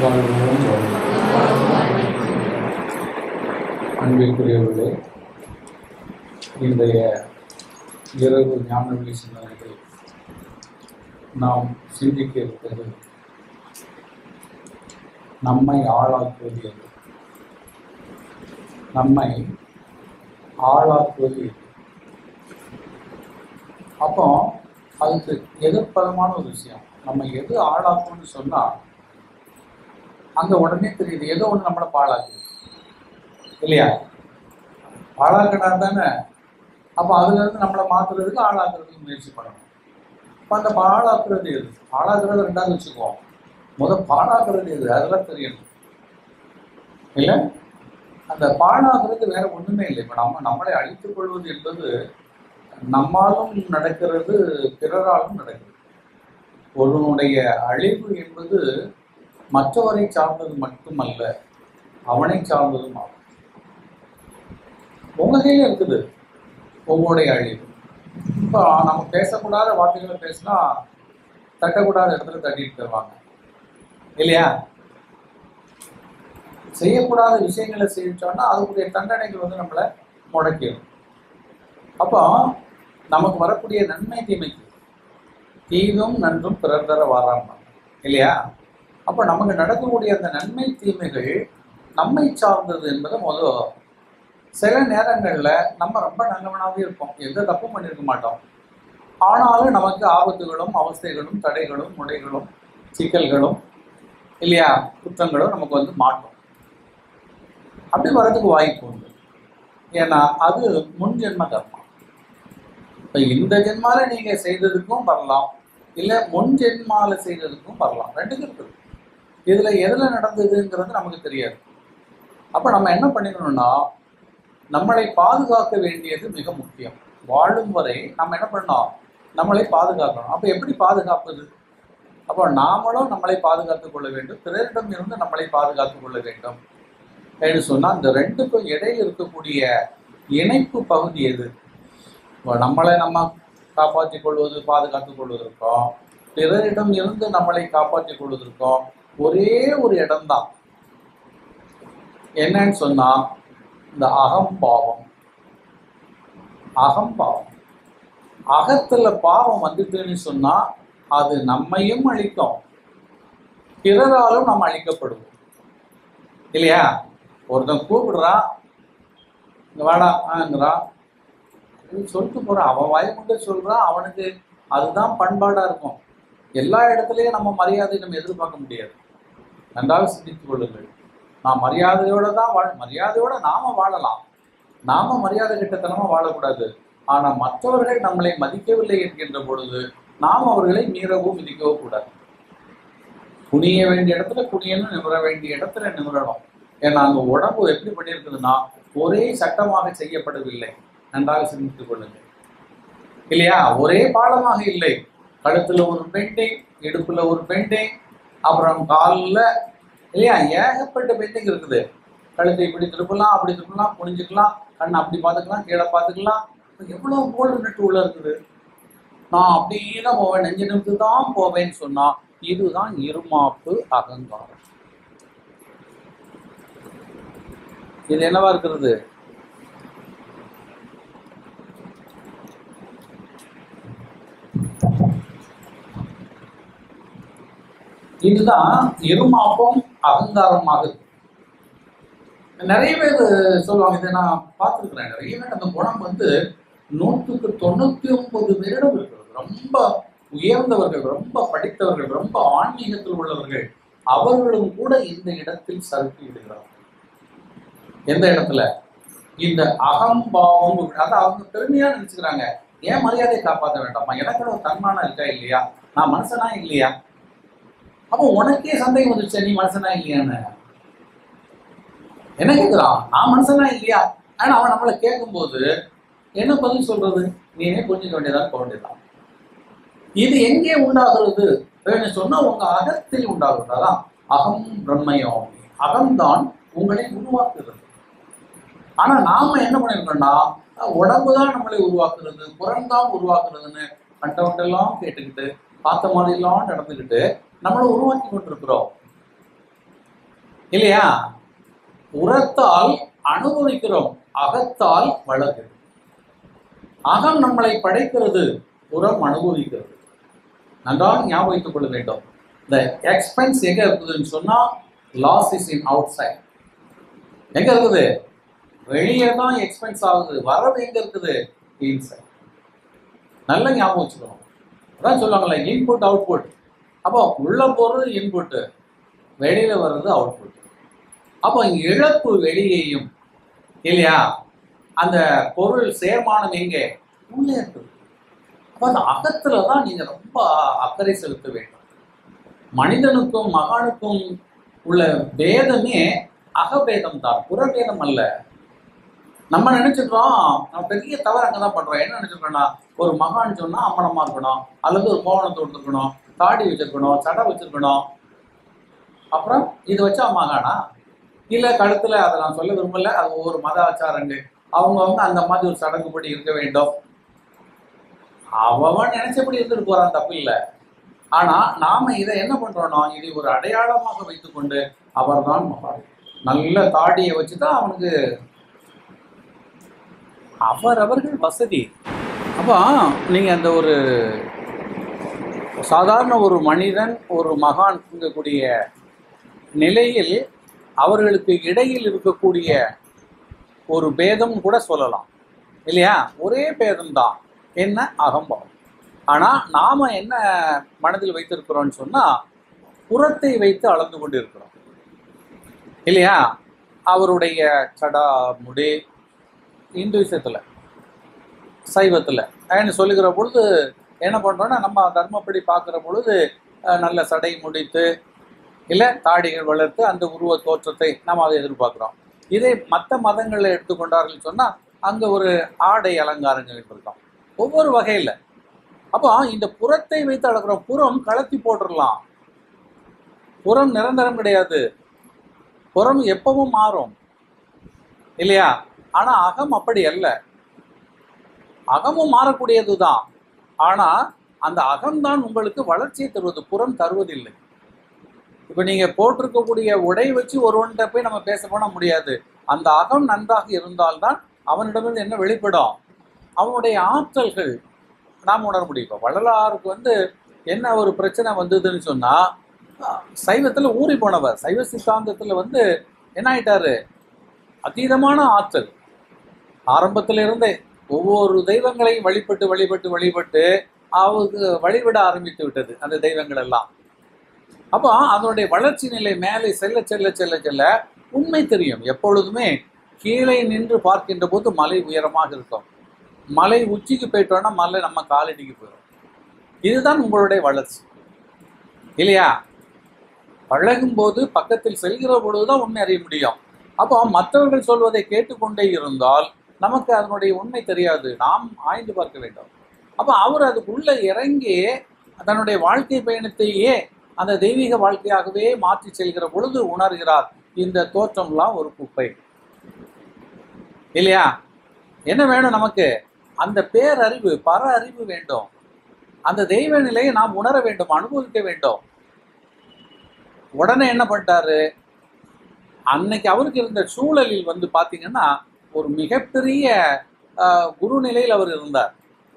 வாழ்வோம் வாழ்வோம் அன்பிற்குரியவர்களே இன்றைய இரவு ஞானவெளி சிந்தனைகள் நாம் சிந்திக்க இருக்கிறது நம்மை ஆளாக்குவது எது நம்மை ஆளாக்குவது எது அப்போ அதுக்கு எதிர்ப்பதமான ஒரு விஷயம் நம்ம எது ஆளாக்கும்னு சொன்னா அங்க உடனே தெரியுது ஏதோ ஒண்ணு நம்மளை பாழாக்குது இல்லையா பாழாக்கினா தானே அப்போ அதுல இருந்து நம்மளை மாத்துறதுக்கு ஆளாக்குறதுக்கு முயற்சி பண்ணணும் அப்போ அந்த பாழாக்குறது எது பாழாக்குறது ரெண்டாவது வச்சுக்குவோம் முத பாழாக்குறது எது அதெல்லாம் தெரியணும் இல்லை அந்த பாழாக்குறது வேற ஒண்ணுமே இல்லை இப்போ நம்ம நம்மளை அழித்துக் கொள்வது என்பது நம்மாலும் நடக்கிறது பிறராலும் நடக்கிறது ஒருவனுடைய அழிவு என்பது மற்றவரை சார்ந்தது மட்டுமல்ல அவனை சார்ந்ததும் ஆகும் உங்க கையில இருக்குது உங்களுடைய அழிவு இப்போ நம்ம பேசக்கூடாத வார்த்தைகளை பேசினா தட்டக்கூடாத இடத்துல தட்டிட்டு தருவாங்க இல்லையா செய்யக்கூடாத விஷயங்களை செஞ்சோம்னா அதுக்குரிய தண்டனைகள் வந்து நம்மளை முடக்கிடும் அப்போ நமக்கு வரக்கூடிய நன்மை தீமைக்கு தீதும் நன்றும் பிறர் தர வாராம் இல்லையா அப்போ நமக்கு நடக்கக்கூடிய அந்த நன்மை தீமைகள் நம்மை சார்ந்தது என்பதை முதல் சில நேரங்களில் நம்ம ரொம்ப நல்லவனாகவே இருப்போம் எந்த தப்பும் பண்ணியிருக்க மாட்டோம் ஆனாலும் நமக்கு ஆபத்துகளும் அவஸ்தைகளும் தடைகளும் முடைகளும் சிக்கல்களும் இல்லையா குற்றங்களும் நமக்கு வந்து மாட்டோம் அப்படி வர்றதுக்கு வாய்ப்பு உண்டு ஏன்னா அது முன் ஜென்ம கர்மா இப்போ இந்த ஜென்மால நீங்க செய்ததுக்கும் வரலாம் இல்லை முன் ஜென்மால செய்ததுக்கும் வரலாம் ரெண்டுக்கும் இருக்குது இதுல எதுல நடந்ததுங்கிறது நமக்கு தெரியாது அப்ப நம்ம என்ன பண்ணிக்கணும்னா நம்மளை பாதுகாக்க வேண்டியது மிக முக்கியம் வாழும் வரை நம்ம என்ன பண்ணோம் நம்மளை பாதுகாக்கணும் அப்ப எப்படி பாதுகாப்பது அப்போ நாமளும் நம்மளை பாதுகாத்துக் கொள்ள வேண்டும் பிறரிடம் இருந்து நம்மளை பாதுகாத்துக் கொள்ள வேண்டும் என்று சொன்னா இந்த ரெண்டுக்கும் இடையில் இருக்கக்கூடிய இணைப்பு பகுதி எது இப்போ நம்மளை நம்ம காப்பாற்றிக் கொள்வது பாதுகாத்துக் கொள்வதற்கும் பிறரிடம் இருந்து நம்மளை காப்பாற்றிக் கொள்வதற்கும் ஒரே ஒரு இடம்தான் என்னன்னு சொன்னா இந்த அகம்பாவம் அகம்பாவம் அகத்துல பாவம் வந்துட்டுன்னு சொன்னா அது நம்மையும் அழிக்கும் பிறராலும் நம்ம அழிக்கப்படுவோம் இல்லையா ஒருத்தன் கூப்பிடுறான் இங்க வாடா ஆங்கிறான் சொல்லிட்டு போறான் அவன் வாய் மட்டும் சொல்றான் அவனுக்கு அதுதான் பண்பாடா இருக்கும் எல்லா இடத்துலயும் நம்ம மரியாதை நம்ம எதிர்பார்க்க முடியாது நன்றாக சிந்தித்துக் கொள்ளுங்கள் நான் மரியாதையோட தான் வாழ மரியாதையோட நாம வாழலாம் நாம மரியாதை கிட்டத்தனமா வாழக்கூடாது ஆனா மற்றவர்கள் நம்மளை மதிக்கவில்லை என்கின்ற பொழுது நாம் அவர்களை மீறவோ மிதிக்கவோ கூடாது குனிய வேண்டிய இடத்துல குனியணும் நிமிர வேண்டிய இடத்துல நிமிரணும் ஏன்னா அங்க உடம்பு எப்படி பண்ணியிருக்குதுன்னா ஒரே சட்டமாக செய்யப்படவில்லை நன்றாக சிந்தித்துக் கொள்ளுங்கள் இல்லையா ஒரே பாலமாக இல்லை கழுத்துல ஒரு பெண்டிங் இடுப்புல ஒரு பெண்டிங் அப்புறம் காலில் இல்லையா ஏகப்பட்ட பெண்டிங் இருக்குது கழுத்தை இப்படி திருப்பலாம் அப்படி திருப்பலாம் குனிஞ்சுக்கலாம் கண்ணை அப்படி பார்த்துக்கலாம் கீழே பார்த்துக்கலாம் எவ்வளவு கோல்டு நட்டு உள்ள இருக்குது நான் அப்படியே தான் போவேன் நெஞ்சு நிமித்து தான் போவேன்னு சொன்னா இதுதான் இருமாப்பு அகங்காரம் இது என்னவா இருக்கிறது இதுதான் இருமாப்பம் அகங்காரமாக இருக்கு நிறைய பேர் சொல்லுவாங்க இதை நான் பார்த்துருக்கிறேன் நிறைய பேர் அந்த குணம் வந்து நூற்றுக்கு தொண்ணூத்தி ஒன்பது பேரிடம் இருக்கிறது ரொம்ப உயர்ந்தவர்கள் ரொம்ப படித்தவர்கள் ரொம்ப ஆன்மீகத்தில் உள்ளவர்கள் அவர்களும் கூட இந்த இடத்தில் சறுக்கி விடுகிறார்கள் எந்த இடத்துல இந்த அகம்பாவம் அதை அவங்க பெருமையா நினைச்சுக்கிறாங்க ஏன் மரியாதையை காப்பாற்ற வேண்டாமா எனக்கு ஒரு தன்மானம் இருக்கா இல்லையா நான் மனுஷனா இல்லையா அப்போ உனக்கே சந்தேகம் வந்துச்சு நீ மனுஷனா இல்லையான்னு என்ன கேட்கிறான் நான் மனுஷனா இல்லையா ஆனா அவன் நம்மளை கேட்கும்போது என்ன பதில் சொல்றது நீனே புரிஞ்சுக்க வேண்டியதான் போக வேண்டியதான் இது எங்கே உண்டாகிறது அப்படின்னு சொன்னா உங்க அகத்தில் உண்டாகிறது அதான் அகம் பிரம்மயம் அகம்தான் உங்களை உருவாக்குகிறது ஆனா நாம என்ன பண்ணிருக்கோம்னா உடம்பு தான் நம்மளை உருவாக்குறது புறம் தான் உருவாக்குறதுன்னு கண்டவண்டெல்லாம் கேட்டுக்கிட்டு பார்த்த மாதிரிலாம் நடந்துக்கிட்டு நம்மளை உருவாக்கி கொண்டிருக்கிறோம் இல்லையா உரத்தால் அனுபவிக்கிறோம் அகத்தால் வளர்கிறது அகம் நம்மளை படைக்கிறது புறம் அனுபவிக்கிறது நன்றாக ஞாபகம் வைத்துக் கொள்ள வேண்டும் இந்த எக்ஸ்பென்ஸ் எங்க இருக்குதுன்னு சொன்னா loss is in outside எங்க இருக்குது வெளியே தான் எக்ஸ்பென்ஸ் ஆகுது வரவு எங்க இருக்குது இன்சைட் நல்ல ஞாபகம் வச்சுக்கணும் அதான் சொல்லுவாங்கல்ல இன்புட் அவுட்புட் அப்போ உள்ள போறது இன்புட்டு வெளியில வர்றது அவுட்புட் அப்போ இழப்பு வெளியேயும் இல்லையா அந்த பொருள் சேர்மானம் எங்கே உள்ளே இருக்குது அப்போ அந்த அகத்துல தான் நீங்க ரொம்ப அக்கறை செலுத்த வேண்டும் மனிதனுக்கும் மகானுக்கும் உள்ள பேதமே அகபேதம் தான் புறபேதம் அல்ல நம்ம நினைச்சிருக்கோம் நம்ம பெரிய தவறு அங்கதான் பண்றோம் என்ன நினைச்சிருக்கோம்னா ஒரு மகான் சொன்னா அம்மனமா இருக்கணும் அல்லது ஒரு கோவணத்தோடு இருக்கணும் தாடி வச்சிருக்கணும் சடை வச்சிருக்கணும் அப்புறம் இது வச்சா மகானா இல்ல கழுத்துல அதை நான் சொல்ல விரும்பல அது ஒவ்வொரு மத ஆச்சாரங்கள் அவங்க வந்து அந்த மாதிரி ஒரு சடங்குப்படி இருக்க வேண்டும் அவன் நினைச்சபடி இருந்துட்டு போறான் தப்பு இல்லை ஆனா நாம இதை என்ன பண்றோம்னா இதை ஒரு அடையாளமாக வைத்துக்கொண்டு அவர்தான் மகான் நல்ல தாடியை வச்சுதான் அவனுக்கு அவரவர்கள் வசதி அப்போ நீங்க அந்த ஒரு சாதாரண ஒரு மனிதன் ஒரு மகான் இருக்கக்கூடிய நிலையில் அவர்களுக்கு இடையில் இருக்கக்கூடிய ஒரு பேதம் கூட சொல்லலாம் இல்லையா ஒரே பேதம் தான் என்ன அகம்பாவம் ஆனா நாம என்ன மனதில் வைத்திருக்கிறோம்னு சொன்னா புறத்தை வைத்து அளந்து கொண்டு இருக்கிறோம் இல்லையா அவருடைய சடா முடி இந்து விஷயத்துல சைவத்துல ஏன்னு சொல்லுகிற பொழுது என்ன பண்றோம்னா நம்ம தர்மப்படி பார்க்குற பொழுது அஹ், நல்ல சடை முடித்து இல்லை தாடிகள் வளர்த்து அந்த உருவ தோற்றத்தை நாம் அதை எதிர்பார்க்குறோம் இதே மற்ற மதங்களை எடுத்துக்கொண்டார்கள் சொன்னால் அங்கே ஒரு ஆடை அலங்காரங்கள் இருக்கும் ஒவ்வொரு வகையில் அப்போ இந்த புறத்தை வைத்து அளக்கிறோம் புறம் கலத்தி போட்டுடலாம் புறம் நிரந்தரம் கிடையாது புறம் எப்பவும் மாறும் இல்லையா ஆனா அகம் அப்படி அல்ல அகமும் மாறக்கூடியது தான் ஆனா அந்த அகம்தான் உங்களுக்கு வளர்ச்சியை தருவது புறம் தருவதில்லை இப்ப நீங்க போட்டிருக்கக்கூடிய உடை வச்சு ஒருவன்கிட்ட போய் நம்ம பேச போனா முடியாது அந்த அகம் நன்றாக இருந்தால்தான் அவனிடமிருந்து என்ன வெளிப்படும் அவனுடைய ஆற்றல்கள் நாம் உணர முடியும் இப்போ வள்ளலாருக்கு வந்து என்ன ஒரு பிரச்சனை வந்ததுன்னு சொன்னா அஹ், சைவத்துல ஊறி போனவர் சைவ சித்தாந்தத்துல வந்து என்ன ஆயிட்டாரு அதீதமான ஆற்றல் ஆரம்பத்துல இருந்தே ஒவ்வொரு தெய்வங்களையும் வழிபட்டு வழிபட்டு வழிபட்டு அவருக்கு வழிவிட ஆரம்பித்து விட்டது அந்த தெய்வங்கள் எல்லாம் அப்போ அதனுடைய வளர்ச்சி நிலை மேலே செல்ல செல்ல செல்ல செல்ல உண்மை தெரியும் எப்பொழுதுமே கீழே நின்று பார்க்கின்ற போது மலை உயரமாக இருக்கும் மலை உச்சிக்கு போயிட்டோம்னா மலை நம்ம காலடிக்கு போயிடும் இதுதான் உங்களுடைய வளர்ச்சி இல்லையா பழகும் போது பக்கத்தில் செல்கிற பொழுதுதான் உண்மை அறிய முடியும் அப்போ மற்றவர்கள் சொல்வதை கேட்டுக்கொண்டே இருந்தால் நமக்கு அதனுடைய உண்மை தெரியாது நாம் ஆய்ந்து பார்க்க வேண்டும் அப்போ அவர் அதுக்குள்ள இறங்கி தன்னுடைய வாழ்க்கை பயணத்தையே அந்த தெய்வீக வாழ்க்கையாகவே மாற்றி செல்கிற பொழுது உணர்கிறார் இந்த தோற்றம்லாம் ஒரு குப்பை இல்லையா என்ன வேணும் நமக்கு அந்த பேரறிவு பர அறிவு வேண்டும் அந்த தெய்வ நிலையை நாம் உணர வேண்டும் அனுபவிக்க வேண்டும் உடனே என்ன பண்ணிட்டாரு அன்னைக்கு அவருக்கு இருந்த சூழலில் வந்து பாத்தீங்கன்னா ஒரு மிகப்பெரிய ஆஹ், குரு நிலையில் அவர் இருந்தார்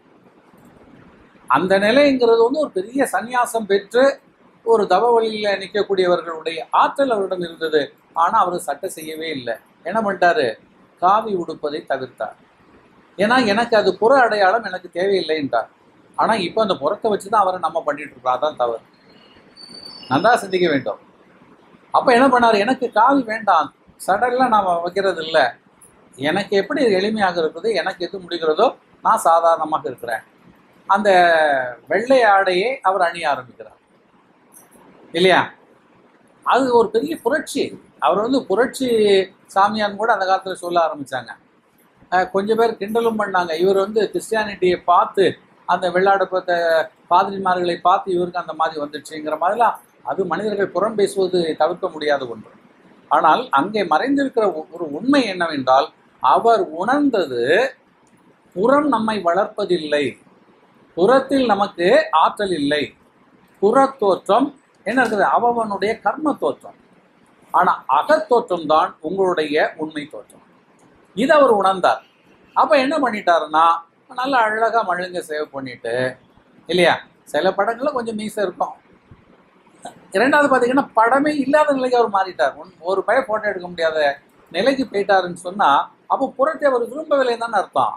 அந்த நிலைங்கிறது வந்து ஒரு பெரிய சந்நியாசம் பெற்று ஒரு தவ வழியில நிற்கக்கூடியவர்களுடைய ஆற்றல் அவரிடம் இருந்தது ஆனா அவர் சட்டை செய்யவே இல்லை என்ன பண்ணிட்டாரு காவி உடுப்பதை தவிர்த்தார் ஏன்னா எனக்கு அது புற அடையாளம் எனக்கு தேவையில்லைன்றார் ஆனா இப்போ அந்த புறத்தை வச்சு தான் அவரை நம்ம பண்ணிட்டு இருக்கோம் அதான் தவறு நன்றா சிந்திக்க வேண்டும் அப்ப என்ன பண்ணாரு எனக்கு காவி வேண்டாம் சடெல்லாம் நாம வைக்கிறது இல்லை எனக்கு எப்படி எளிமையாக இருக்குது எனக்கு எது முடிகிறதோ நான் சாதாரணமாக இருக்கிறேன் அந்த வெள்ளை ஆடையை அவர் அணிய ஆரம்பிக்கிறார் இல்லையா அது ஒரு பெரிய புரட்சி அவர் வந்து புரட்சி சாமியான்னு கூட அந்த காலத்தில் சொல்ல ஆரம்பிச்சாங்க அஹ் கொஞ்சம் பேர் கிண்டலும் பண்ணாங்க இவர் வந்து கிறிஸ்டியானிட்டியை பார்த்து அந்த வெள்ளாடுப்பத்த பாதிரிமார்களை பார்த்து இவருக்கு அந்த மாதிரி வந்துடுச்சுங்கிற மாதிரிலாம் அது மனிதர்கள் புறம் பேசுவது தவிர்க்க முடியாத ஒன்று ஆனால் அங்கே மறைந்திருக்கிற ஒ- ஒரு உண்மை என்னவென்றால் அவர் உணர்ந்தது புறம் நம்மை வளர்ப்பதில்லை புறத்தில் நமக்கு ஆற்றல் இல்லை புறத்தோற்றம் என்ன இருக்குது அவனுடைய கர்ம தோற்றம் ஆனா அகத்தோற்றம் தான் உங்களுடைய உண்மை தோற்றம் இதை அவர் உணர்ந்தார் அப்ப என்ன பண்ணிட்டாருன்னா நல்லா அழகா மழுங்க சேவ் பண்ணிட்டு இல்லையா சில படங்கள்ல கொஞ்சம் மீசை இருக்கும் இரண்டாவது பார்த்தீங்கன்னா படமே இல்லாத நிலைக்கு அவர் மாறிட்டார் ஒன்- ஒரு பய போட்டோ எடுக்க முடியாத நிலைக்கு போயிட்டாருன்னு சொன்னா அப்போ புறத்தை அவர் விரும்பவில்லை தானே அர்த்தம்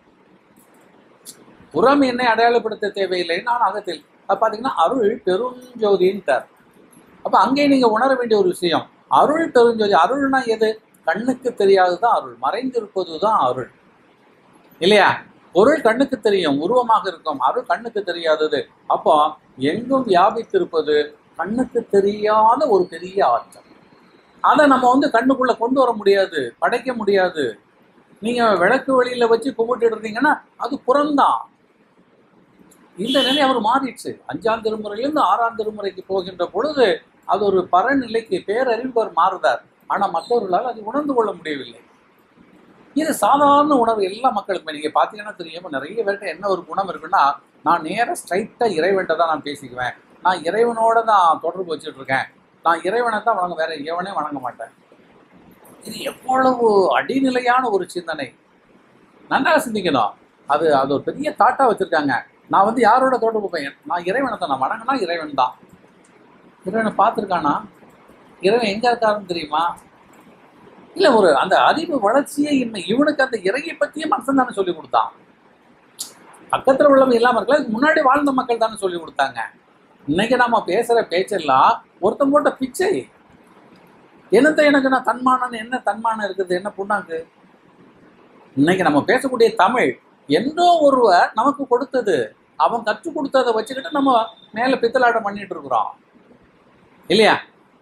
புறம் என்னை அடையாளப்படுத்த தேவையில்லை நான் அகத்தில் அது பார்த்தீங்கன்னா அருள் பெருஞ்சோதின்ட்டார் அப்ப அங்கே நீங்க உணர வேண்டிய ஒரு விஷயம் அருள் பெருஞ்சோதி அருள்னா எது கண்ணுக்கு தெரியாததுதான் அருள் மறைந்திருப்பது தான் அருள் இல்லையா பொருள் கண்ணுக்கு தெரியும் உருவமாக இருக்கும் அருள் கண்ணுக்கு தெரியாதது அப்போ எங்கும் வியாபித்திருப்பது கண்ணுக்கு தெரியாத ஒரு பெரிய ஆற்றல் அதை நம்ம வந்து கண்ணுக்குள்ள கொண்டு வர முடியாது படைக்க முடியாது நீங்க விளக்கு வெளியில வச்சு கும்பிட்டு இருந்தீங்கன்னா அது புறம்தான் இந்த நிலை அவர் மாறிடுச்சு அஞ்சாம் திருமுறையிலிருந்து ஆறாம் திருமுறைக்கு போகின்ற பொழுது அது ஒரு பரநிலைக்கு பேரறிவர் மாறுதார் ஆனா மற்றவர்களால் அது உணர்ந்து கொள்ள முடியவில்லை இது சாதாரண உணர்வு எல்லா மக்களுக்குமே நீங்க பாத்தீங்கன்னா தெரியும் நிறைய பேர்கிட்ட என்ன ஒரு குணம் இருக்குன்னா நான் நேரா ஸ்ட்ரைட்டா இறைவன்ட்ட தான் நான் பேசிக்குவேன் நான் இறைவனோட தான் தொடர்பு வச்சுட்டு இருக்கேன் நான் இறைவனை தான் வணங்க வேற எவனே வணங்க மாட்டேன் இது எவ்வளவு அடிநிலையான ஒரு சிந்தனை நன்றாக சிந்திக்கணும் அது அது ஒரு பெரிய தாட்டா வச்சிருக்காங்க நான் வந்து யாரோட தொடர்பு பையன் நான் இறைவனை தான் நான் வணங்கினா இறைவன் தான் இறைவனை பார்த்துருக்கானா இறைவன் எங்க இருக்காருன்னு தெரியுமா இல்ல ஒரு அந்த அறிவு வளர்ச்சியே இன்மை இவனுக்கு அந்த இறையை பத்தியே மனுஷன் தானே சொல்லி கொடுத்தான் பக்கத்துல உள்ளவங்க இல்லாம இருக்கல இதுக்கு முன்னாடி வாழ்ந்த மக்கள் தானே சொல்லி கொடுத்தாங்க இன்னைக்கு நாம பேசுற பேச்செல்லாம் ஒருத்தன் போட்ட பிச்சை என்னத்த எனக்கு நான் தன்மானம் என்ன தன்மானம் இருக்குது என்ன புண்ணாக்கு இன்னைக்கு நம்ம பேசக்கூடிய தமிழ் என்றோ ஒருவர் நமக்கு கொடுத்தது அவன் கற்றுக் கொடுத்ததை வச்சுக்கிட்டு நம்ம மேல பித்தலாட்டம் பண்ணிட்டு இருக்கிறோம் இல்லையா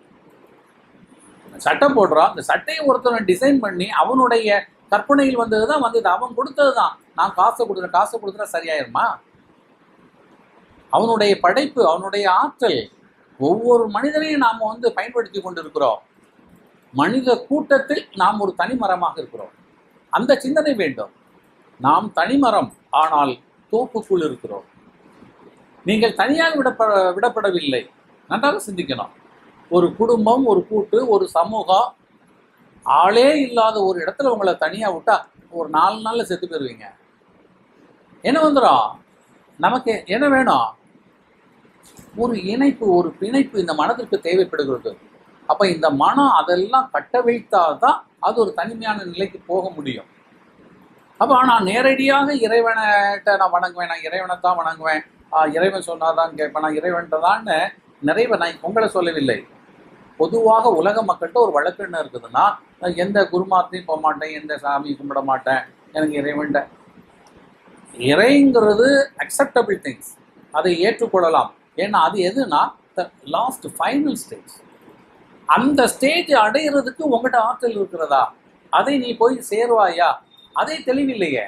சட்டம் போடுறான் அந்த சட்டையை ஒருத்தனை டிசைன் பண்ணி அவனுடைய கற்பனையில் வந்தது தான் வந்தது அவன் கொடுத்தது தான் நான் காசை கொடுக்குறேன் காசை கொடுக்குறா சரியாயிருமா அவனுடைய படைப்பு அவனுடைய ஆற்றல் ஒவ்வொரு மனிதனையும் நாம் வந்து பயன்படுத்தி கொண்டிருக்கிறோம் மனித கூட்டத்தில் நாம் ஒரு தனிமரமாக இருக்கிறோம் அந்த சிந்தனை வேண்டும் நாம் தனிமரம் ஆனால் தோப்புக்குள் இருக்கிறோம் நீங்கள் தனியாக விடப்பட விடப்படவில்லை நன்றாக சிந்திக்கணும் ஒரு குடும்பம் ஒரு கூட்டு ஒரு சமூகம் ஆளே இல்லாத ஒரு இடத்துல உங்களை தனியா விட்டா ஒரு நாலு நாள்ல செத்து போயிருவீங்க என்ன வந்துடும் நமக்கு என்ன வேணும் ஒரு இணைப்பு ஒரு பிணைப்பு இந்த மனதிற்கு தேவைப்படுகிறது அப்ப இந்த மனம் அதெல்லாம் கட்ட வைத்தாதான் அது ஒரு தனிமையான நிலைக்கு போக முடியும் அப்போ நான் நேரடியாக இறைவன்கிட்ட நான் வணங்குவேன் நான் இறைவனை தான் வணங்குவேன் ஆஹ் இறைவன் சொன்னாதான் கேட்பேன் நான் இறைவன்கிட்ட தான்னு நிறைய நான் உங்களை சொல்லவில்லை பொதுவாக உலக மக்கள்கிட்ட ஒரு வழக்கு என்ன இருக்குதுன்னா நான் எந்த குருமார்த்தையும் போக மாட்டேன் எந்த சாமி கும்பிட மாட்டேன் எனக்கு இறைவன்ட இறைங்கிறது அக்செப்டபிள் திங்ஸ் அதை ஏற்றுக்கொள்ளலாம் ஏன்னா அது எதுனா லாஸ்ட் ஃபைனல் ஸ்டேஜ் அந்த ஸ்டேஜ் அடையிறதுக்கு உங்ககிட்ட ஆற்றல் இருக்கிறதா அதை நீ போய் சேருவாயா அதே தெளிவில்லையே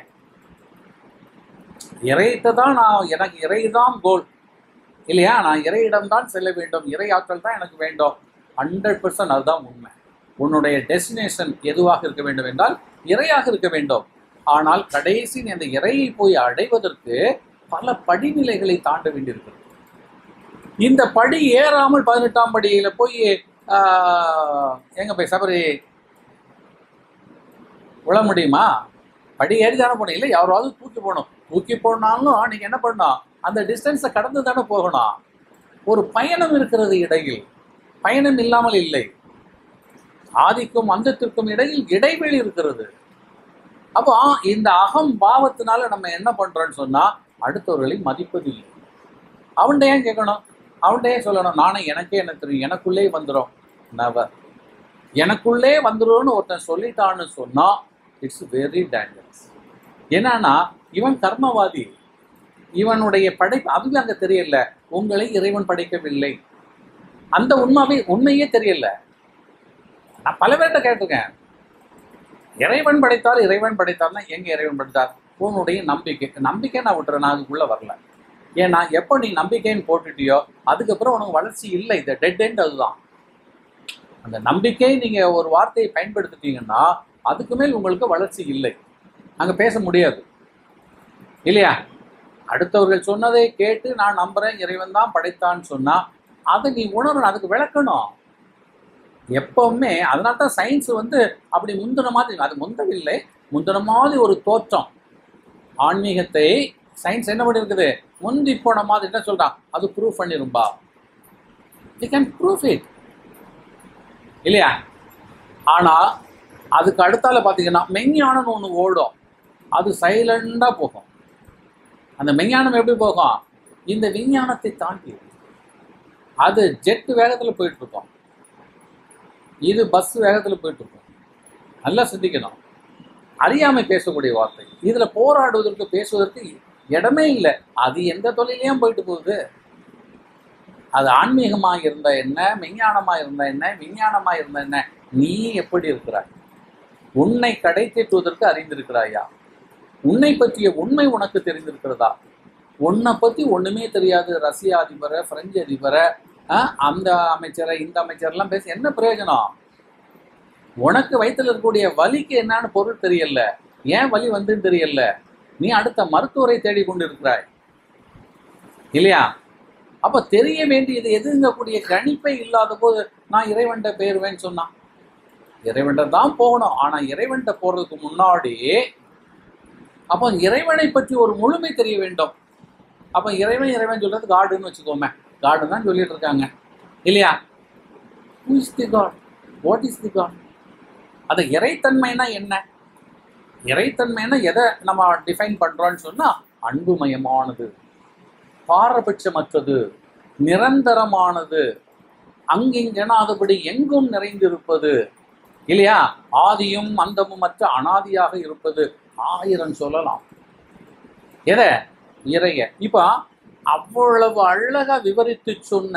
இறையிட்ட தான் நான் எனக்கு இறைதான் கோல் இல்லையா நான் இறையிடம் தான் செல்ல வேண்டும் இறை ஆற்றல் தான் எனக்கு வேண்டும் ஹண்ட்ரட் பர்சன்ட் அதுதான் உண்மை உன்னுடைய டெஸ்டினேஷன் எதுவாக இருக்க வேண்டும் என்றால் இறையாக இருக்க வேண்டும் ஆனால் கடைசி நீ அந்த இறையை போய் அடைவதற்கு பல படிநிலைகளை தாண்ட வேண்டியிருக்கிறது இந்த படி ஏறாமல் பதினெட்டாம் படியில போய் ஆஹ், எங்க போய் சபரி விழ முடியுமா படி ஏறி தானே போனோம் இல்லை யாராவது தூக்கி போகணும் தூக்கி போனாலும் நீங்க என்ன பண்ணணும் அந்த டிஸ்டன்ஸை கடந்து தானே போகணும் ஒரு பயணம் இருக்கிறது இடையில் பயணம் இல்லாமல் இல்லை ஆதிக்கும் அந்தத்திற்கும் இடையில் இடைவெளி இருக்கிறது அப்போ இந்த அகம் பாவத்தினால நம்ம என்ன பண்றோம்னு சொன்னா அடுத்தவர்களை மதிப்பதில்லை அவன்கிட்ட ஏன் கேட்கணும் அவன்கிட்ட ஏன் சொல்லணும் நானே எனக்கே எனக்கு தெரியும் எனக்குள்ளே வந்துடும் நவர் எனக்குள்ளே வந்துரும்னு ஒருத்தன் சொல்லிட்டான்னு சொன்னா இட்ஸ் வெரி டேஞ்சரஸ் என்னன்னா இவன் கர்மவாதி இவனுடைய படைப்பு அதுவே அங்க தெரியல உங்களை இறைவன் படைக்கவில்லை அந்த உண்மையே உண்மையே தெரியல நான் பல பேர்கிட்ட கேட்டிருக்கேன் இறைவன் படைத்தார் இறைவன் படைத்தார்னா எங்க இறைவன் படைத்தார் உன்னுடைய நம்பிக்கை நம்பிக்கை நான் விட்டுறேன் நான் அதுக்குள்ள வரல ஏன்னா எப்போ நீ நம்பிக்கைன்னு போட்டுட்டியோ அதுக்கப்புறம் உனக்கு வளர்ச்சி இல்லை இந்த டெட் எண்ட் அதுதான் அந்த நம்பிக்கை நீங்க ஒரு வார்த்தையை பயன்படுத்திட்டீங்கன்னா அதுக்கு மேல் உங்களுக்கு வளர்ச்சி இல்லை அங்க பேச முடியாது இல்லையா அடுத்தவர்கள் சொன்னதை கேட்டு நான் நம்புறேன் இறைவன் தான் படைத்தான்னு சொன்னா அதை நீ உணரணும் அதுக்கு விளக்கணும் எப்பவுமே அதனால தான் சயின்ஸ் வந்து அப்படி முந்தின மாதிரி அது முந்தவில்லை முந்தின மாதிரி ஒரு தோற்றம் ஆன்மீகத்தை சயின்ஸ் என்ன பண்ணிருக்குது முந்தி போன மாதிரி என்ன சொல்றான் அது ப்ரூவ் பண்ணிரும்பா யூ கேன் ப்ரூவ் இட் இல்லையா ஆனா அதுக்கு அடுத்தால பார்த்தீங்கன்னா மெஞ்ஞானம்னு ஒன்று ஓடும் அது சைலண்டாக போகும் அந்த மெஞ்ஞானம் எப்படி போகும் இந்த விஞ்ஞானத்தை தாண்டி அது ஜெட் வேகத்தில் போயிட்டு இருக்கும் இது பஸ் வேகத்தில் போயிட்டு இருக்கும் நல்லா சிந்திக்கணும் அறியாமை பேசக்கூடிய வார்த்தை இதுல போராடுவதற்கு பேசுவதற்கு இடமே இல்லை அது எந்த தொழிலையும் போயிட்டு போகுது அது ஆன்மீகமா இருந்தா என்ன மெஞ்ஞானமா இருந்தா என்ன விஞ்ஞானமா இருந்தா என்ன நீ எப்படி இருக்கிறாய் உன்னை கடை தேற்றுவதற்கு அறிந்திருக்கிறாயா உன்னை பற்றிய உண்மை உனக்கு தெரிந்திருக்கிறதா உன்னை பத்தி ஒண்ணுமே தெரியாது ரஷ்ய அதிபரை பிரெஞ்சு அதிபரை ஆஹ், அந்த அமைச்சரை இந்த அமைச்சர்லாம் பேசி என்ன பிரயோஜனம் உனக்கு வயித்துல இருக்கக்கூடிய வலிக்கு என்னன்னு பொருள் தெரியல ஏன் வலி வந்துன்னு தெரியல நீ அடுத்த மருத்துவரை தேடி கொண்டு இருக்கிறாய் இல்லையா அப்ப தெரிய வேண்டியது எதுங்கக்கூடிய கணிப்பை இல்லாத போது நான் இறைவன்ட்ட போயிருவேன்னு சொன்னான் இறைவன்ட்ட தான் போகணும் ஆனா இறைவன்ட்ட போறதுக்கு முன்னாடி அப்போ இறைவனை பற்றி ஒரு முழுமை தெரிய வேண்டும் அப்ப இறைவன் இறைவன் சொல்றது காடுன்னு வச்சுக்கோமே காடு தான் சொல்லிட்டு இருக்காங்க இல்லையா who is the God what is the God அது இறைத்தன்மைனா என்ன இறைத்தன்மைனா எதை நம்ம டிஃபைன் பண்றோம்னு சொன்னா அன்புமயமானது பாரபட்சமற்றது நிரந்தரமானது அங்கிங்கெனாதபடி எங்கும் நிறைந்திருப்பது இல்லையா ஆதியும் அந்தமும் மற்ற அனாதியாக இருப்பது ஆயிரம் சொல்லலாம் எதை இறைய இப்ப அவ்வளவு அழகா விவரித்து சொன்ன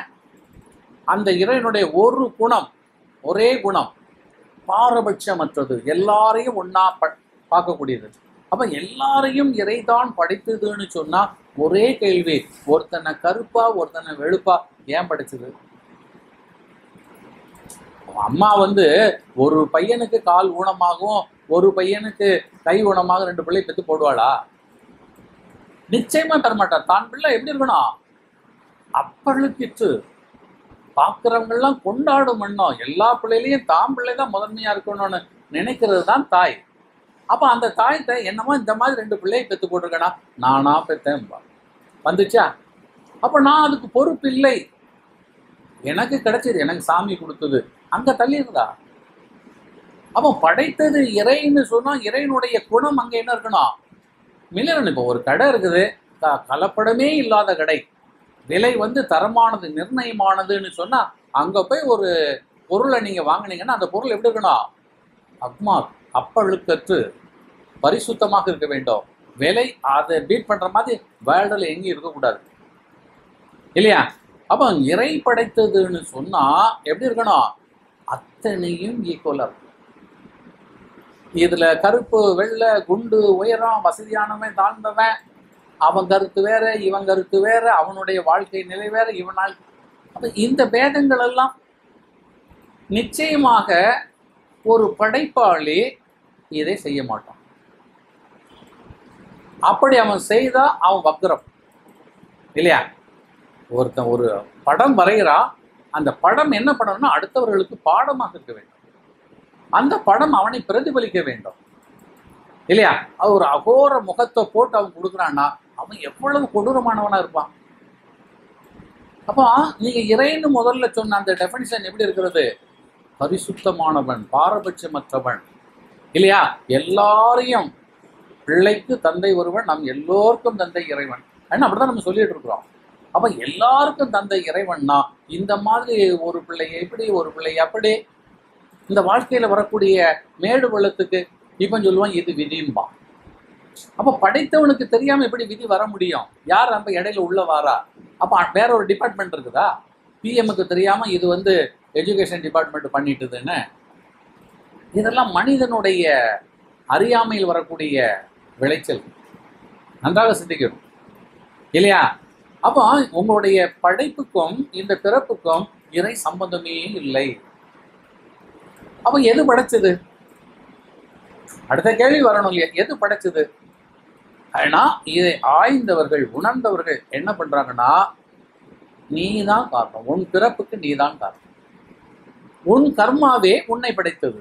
அந்த இறைவனுடைய ஒரு குணம் ஒரே குணம் பாரபட்சமற்றது எல்லாரையும் ஒண்ணா ப- பார்க்கக்கூடியது அப்ப எல்லாரையும் இறைதான் படைத்ததுன்னு சொன்னா ஒரே கேள்வி ஒருத்தனை கருப்பா ஒருத்தனை வெளுப்பா ஏன் படைச்சது அம்மா வந்து ஒரு பையனுக்கு கால் ஊனமாகவும் ஒரு பையனுக்கு கை ஊனமாக ரெண்டு பிள்ளை பெத்து போடுவாளா நிச்சயமா தரமாட்டார் தான் பிள்ளை எப்படி இருக்கணும் அப்பழுக்கிட்டு பார்க்கிறவங்கெல்லாம் கொண்டாடும் எண்ணம் எல்லா பிள்ளையிலையும் தான் பிள்ளை தான் முதன்மையா இருக்கணும்னு நினைக்கிறது தான் தாய் அப்ப அந்த தாய்கிட்ட என்னமோ இந்த மாதிரி ரெண்டு பிள்ளையை பெத்து போட்டிருக்கேனா நானா பெத்தேன் வந்துச்சா அப்ப நான் அதுக்கு பொறுப்பு இல்லை எனக்கு கிடைச்சது எனக்கு சாமி கொடுத்தது அங்க தள்ளிடுதா அப்போ படைத்தது இறைன்னு சொன்னா இறைவனுடைய குணம் அங்க என்ன இருக்கணும் மில்லரன் இப்போ ஒரு கடை இருக்குது க- கலப்படமே இல்லாத கடை விலை வந்து தரமானது நிர்ணயமானதுன்னு சொன்னா அங்க போய் ஒரு பொருளை நீங்க வாங்குனீங்கன்னா அந்த பொருள் எப்படி இருக்கணும் அக்மா அப்பழுக்கற்று பரிசுத்தமாக இருக்க வேண்டும் விலை அதை பீட் பண்ற மாதிரி வேர்ல்டில் எங்கேயும் இருக்கக்கூடாது இல்லையா அப்போ இறை படைத்ததுன்னு சொன்னா எப்படி இருக்கணும் அத்தனையும் ஈக்குவலா இருக்கும் இதுல கருப்பு வெள்ளை குண்டு உயரம் வசதியானவன் தாழ்ந்தவன் அவன் கருத்து வேற இவன் கருத்து வேற அவனுடைய வாழ்க்கை நிலை வேற இவனால் அப்ப இந்த பேதங்கள் எல்லாம் நிச்சயமாக ஒரு படைப்பாளி இதை செய்ய மாட்டான் அப்படி அவன் செய்தா அவன் வக்ரம் இல்லையா ஒருத்தன் ஒரு படம் வரைகிறான் அந்த படம் என்ன பண்ணணும்னா அடுத்தவர்களுக்கு பாடமாக இருக்க வேண்டும் அந்த படம் அவனை பிரதிபலிக்க வேண்டும் இல்லையா அது ஒரு அகோர முகத்தை போட்டு அவன் கொடுக்குறான்னா அவன் எவ்வளவு கொடூரமானவனா இருப்பான் அப்போ நீங்க இறைன்னு முதல்ல சொன்ன அந்த டெஃபினிஷன் எப்படி இருக்கிறது பரிசுத்தமானவன் பாரபட்சமற்றவன் இல்லையா எல்லாரையும் பிள்ளைக்கு தந்தை ஒருவன் நம் எல்லோருக்கும் தந்தை இறைவன் அப்படின்னு அப்படிதான் நம்ம சொல்லிட்டு இருக்கிறோம் அப்ப எல்லாருக்கும் தந்தை இறைவன்னா இந்த மாதிரி ஒரு பிள்ளை இப்படி ஒரு பிள்ளை அப்படி இந்த வாழ்க்கையில வரக்கூடிய மேடு வெள்ளத்துக்கு இப்ப சொல்லுவான் இது விதியும்பா அப்ப படைத்தவனுக்கு தெரியாம எப்படி விதி வர முடியும் யார் நம்ம இடையில உள்ள வாரா அப்ப வேற ஒரு டிபார்ட்மெண்ட் இருக்குதா பிஎம்முக்கு தெரியாம இது வந்து எஜுகேஷன் டிபார்ட்மெண்ட் பண்ணிட்டுதுன்னு இதெல்லாம் மனிதனுடைய அறியாமையில் வரக்கூடிய விளைச்சல் நன்றாக சிந்திக்கணும் இல்லையா அப்போ உங்களுடைய படைப்புக்கும் இந்த பிறப்புக்கும் இறை சம்பந்தமே இல்லை அப்ப எது படைச்சது அடுத்த கேள்வி வரணும் இல்லையா எது படைச்சது ஆனா இதை ஆய்ந்தவர்கள் உணர்ந்தவர்கள் என்ன பண்றாங்கன்னா நீ தான் காரணம் உன் பிறப்புக்கு நீ தான் காரணம் உன் கர்மாவே உன்னை படைத்தது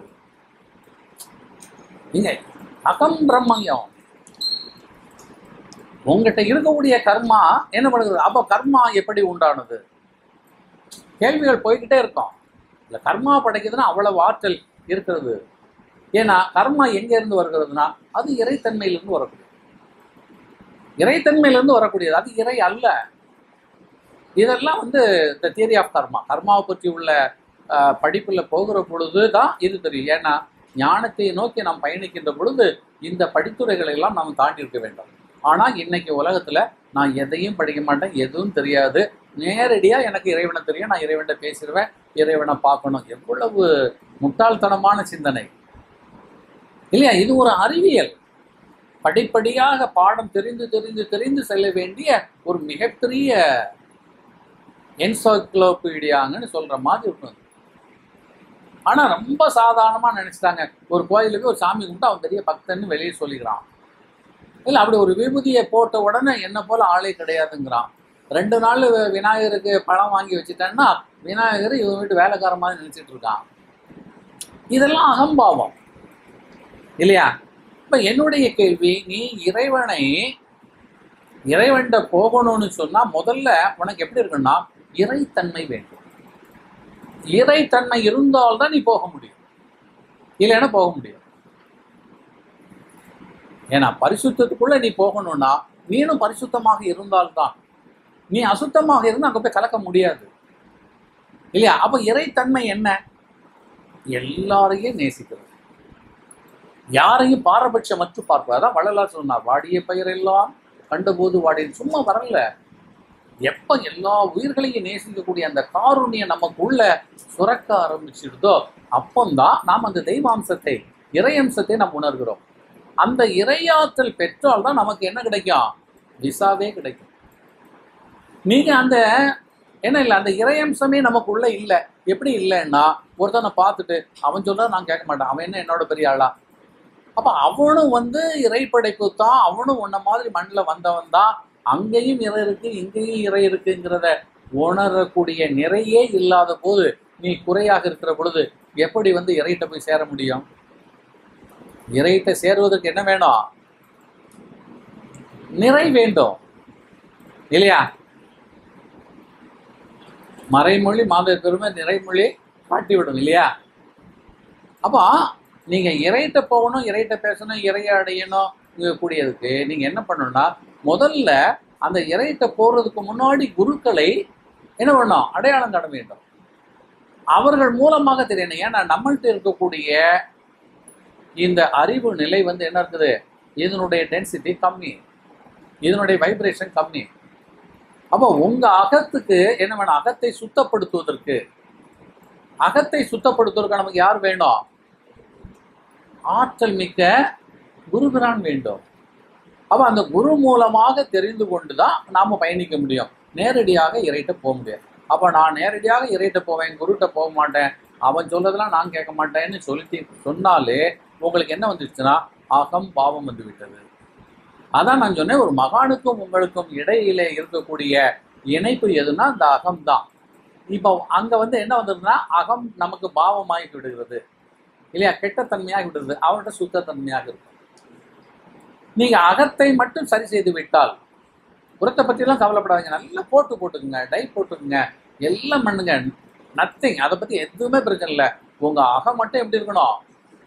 நீங்க அகம் பிரம்மயம் உங்ககிட்ட இருக்கக்கூடிய கர்மா என்ன பண்ணுது அப்ப கர்மா எப்படி உண்டானது கேள்விகள் போய்கிட்டே இருக்கும் இந்த கர்மா படைக்குதுன்னா அவ்வளவு ஆற்றல் இருக்கிறது ஏன்னா கர்மா எங்க இருந்து வருகிறதுனா அது இறைத்தன்மையிலிருந்து வரக்கூடியது இறைத்தன்மையிலிருந்து வரக்கூடியது அது இறை அல்ல இதெல்லாம் வந்து இந்த தியரி ஆஃப் கர்மா கர்மாவை பற்றி உள்ள அஹ், படிப்புல போகிற பொழுது தான் இது தெரியும் ஏன்னா ஞானத்தை நோக்கி நாம் பயணிக்கின்ற பொழுது இந்த படித்துறைகளை எல்லாம் நாம் தாண்டி இருக்க வேண்டும் ஆனா இன்னைக்கு உலகத்துல நான் எதையும் படிக்க மாட்டேன் எதுவும் தெரியாது நேரடியா எனக்கு இறைவனை தெரியும் நான் இறைவனை பேசிடுவேன் இறைவனை பார்க்கணும் எவ்வளவு முட்டாள்தனமான சிந்தனை இல்லையா இது ஒரு அறிவியல் படிப்படியாக பாடம் தெரிந்து தெரிந்து தெரிந்து செல்ல வேண்டிய ஒரு மிகப்பெரிய என்சைக்ளோபீடியாங்கன்னு சொல்ற மாதிரி இருக்கும் ஆனா ரொம்ப சாதாரணமா நினைச்சிட்டாங்க ஒரு கோயிலுக்கு ஒரு சாமி கும்பிட்டு அவன் பெரிய பக்தன்னு வெளியே சொல்லிக்கிறான் இல்ல அப்படி ஒரு விபூதியை போட்ட உடனே என்ன போல ஆளே கிடையாதுங்கிறான் ரெண்டு நாள் வி- விநாயகருக்கு பழம் வாங்கி வச்சுட்டேன்னா விநாயகர் இவன் வீட்டு வேலைக்கார மாதிரி நினைச்சிட்டு இருக்கான் இதெல்லாம் அகம்பாவம் இல்லையா இப்ப என்னுடைய கேள்வி நீ இறைவனை இறைவன்ட போகணும்னு சொன்னா முதல்ல உனக்கு எப்படி இருக்குன்னா இறைத்தன்மை வேண்டும் இறைத்தன்மை இருந்தால்தான் நீ போக முடியும் இல்லைன்னா போக முடியும் ஏன்னா பரிசுத்தத்துக்குள்ள நீ போகணும்னா நீனும் பரிசுத்தமாக இருந்தால்தான் நீ அசுத்தமாக இருந்தா அங்க போய் கலக்க முடியாது இல்லையா அப்ப இறைத்தன்மை என்ன எல்லாரையும் நேசிக்கிறது யாரையும் பாரபட்சமற்று பார்ப்பது அதான் வள்ளலார் சொன்னார் வாடிய பயிரெல்லாம் கண்டபோது வாடிய சும்மா வரல எப்ப எல்லா உயிர்களையும் நேசிக்கக்கூடிய அந்த காருண்யம் நமக்குள்ள சுரக்க ஆரம்பிச்சிடுதோ அப்பந்தான் நாம் அந்த தெய்வாம்சத்தை இறையம்சத்தை நாம் உணர்கிறோம் அந்த இறையாற்றல் பெற்றால் தான் நமக்கு என்ன கிடைக்கும் விசாவே கிடைக்கும் நீங்க அந்த என்ன இல்லை அந்த இறையம்சமே நமக்குள்ள இல்லை எப்படி இல்லைன்னா ஒருத்தனை பார்த்துட்டு அவன் சொல்றத நான் கேட்க மாட்டேன் அவன் என்ன என்னோட பெரிய ஆளா அப்ப அவனும் வந்து இறை படைப்பு தான் அவனும் உன்ன மாதிரி மண்ணில் வந்தவன் தான் அங்கேயும் இறை இருக்கு இங்கேயும் இறை இருக்குங்கிறத உணரக்கூடிய நிறையே இல்லாத போது நீ குறையாக இருக்கிற பொழுது எப்படி வந்து இறைகிட்ட போய் சேர முடியும் இறைகிட்ட சேருவதற்கு என்ன வேணும் நிறை வேண்டும் இல்லையா மறைமொழி மாத பெருமை நிறைமொழி காட்டிவிடும் இல்லையா அப்போ நீங்க இறைகிட்ட போகணும் இறைகிட்ட பேசணும் இறைய அடையணும் இங்க கூடியதுக்கு நீங்க என்ன பண்ணணும்னா முதல்ல அந்த இறைகிட்ட போறதுக்கு முன்னாடி குருக்களை என்ன பண்ணணும் அடையாளம் காண வேண்டும் அவர்கள் மூலமாக தெரியணும் ஏன்னா நம்மள்ட்ட இருக்கக்கூடிய இந்த அறிவு நிலை வந்து என்ன இருக்குது இதனுடைய டென்சிட்டி கம்மி இதனுடைய வைப்ரேஷன் கம்மி அப்போ உங்க அகத்துக்கு என்ன வேணும் அகத்தை சுத்தப்படுத்துவதற்கு அகத்தை சுத்தப்படுத்துவதற்கு நமக்கு யார் வேணும் ஆற்றல் மிக்க குருபிரான் வேண்டும் அப்ப அந்த குரு மூலமாக தெரிந்து கொண்டு தான் நாம பயணிக்க முடியும் நேரடியாக இறைட்ட போக முடியாது அப்ப நான் நேரடியாக இறைட்ட போவேன் குருட்ட போக மாட்டேன் அவன் சொல்றதெல்லாம் நான் கேட்க மாட்டேன்னு சொல்லிட்டு சொன்னாலே உங்களுக்கு என்ன வந்துருச்சுன்னா அகம் பாவம் வந்து விட்டது அதான் நான் சொன்னேன் ஒரு மகானுக்கும் உங்களுக்கும் இடையிலே இருக்கக்கூடிய இணைப்பு எதுனா அந்த அகம் தான் இப்போ அங்க வந்து என்ன வந்ததுன்னா அகம் நமக்கு பாவமாகி விடுகிறது இல்லையா கெட்டத்தன்மையாகி விடுறது அவன்கிட்ட சுத்தத்தன்மையாக இருக்கும் நீங்க அகத்தை மட்டும் சரி செய்து விட்டால் புறத்தை பற்றிலாம் கவலைப்படாதீங்க நல்லா போட்டு போட்டுக்குங்க டை போட்டுக்குங்க எல்லாம் பண்ணுங்க நத்திங் அதை பத்தி எதுவுமே பிரச்சனை இல்லை உங்க அகம் மட்டும் எப்படி இருக்கணும்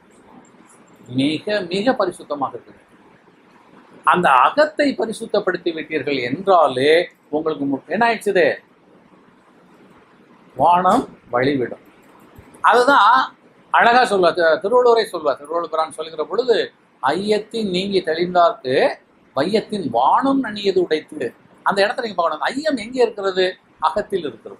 மிக மிக பரிசுத்தமாக இருக்குது அந்த அகத்தை பரிசுத்தப்படுத்தி விட்டீர்கள் என்றாலே உங்களுக்கு மு- என்ன ஆயிடுச்சுது வானம் வழிவிடும் அதுதான் அழகா சொல்லுவா திரு- திருவள்ளுவரை சொல்லுவா திருவள்ளுவரான் சொல்லுகிற பொழுது ஐயத்தின் நீங்கி தெளிந்தார்க்கு வையத்தின் வானம் நனியது உடைத்து அந்த இடத்துல நீங்க பார்க்கணும் ஐயம் எங்கே இருக்கிறது அகத்தில் இருக்கிறது